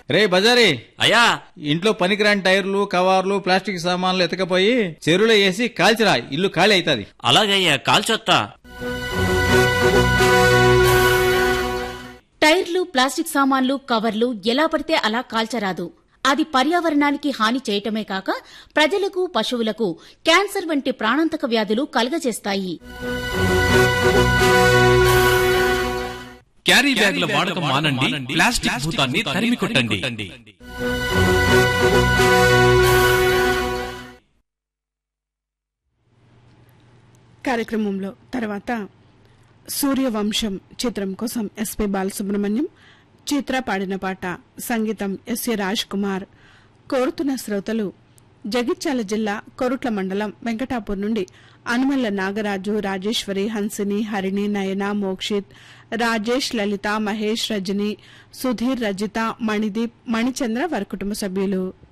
రే బజారీ అయ్యా ఇంట్లో పనికిరాని టైర్లు కవర్లు ప్లాస్టిక్ సామాన్లు ఎతకపోయి చెరువులో వేసి కాల్చిరా ఇల్లు ఖాళీ అవుతుంది అలాగయ్యా కాల్చొత్తా టైర్లు ప్లాస్టిక్ సామాన్లు కవర్లు ఎలా పడితే అలా కాల్చరాదు అది పర్యావరణానికి హాని చేయటమే కాక ప్రజలకు పశువులకు క్యాన్సర్ వంటి ప్రాణాంతక వ్యాధులు కలుగజేస్తాయి క్యారీ బ్యాగుల వాడకం మానండి ప్లాస్టిక్ భూతాన్ని తరిమి కొట్టండి కార్యక్రమంలో తర్వాత సూర్యవంశం చిత్రం కోసం ఎస్పి బాలసుబ్రహ్మణ్యం చిత్ర పాడిన పాట సంగీతం ఎస్ఏ రాజ్ కుమార్ కోరుతున్న శ్రోతలు జగిత్యాల జిల్లా కొరుట్ల మండలం వెంకటాపూర్ నుండి అనుమల్ల నాగరాజు రాజేశ్వరి హన్సిని హరిణి నయన మోక్షిత్ రాజేష్ లలిత మహేష్ రజని సుధీర్ రజిత మణిదీప్ మణిచంద్ర వారి కుటుంబ సభ్యులు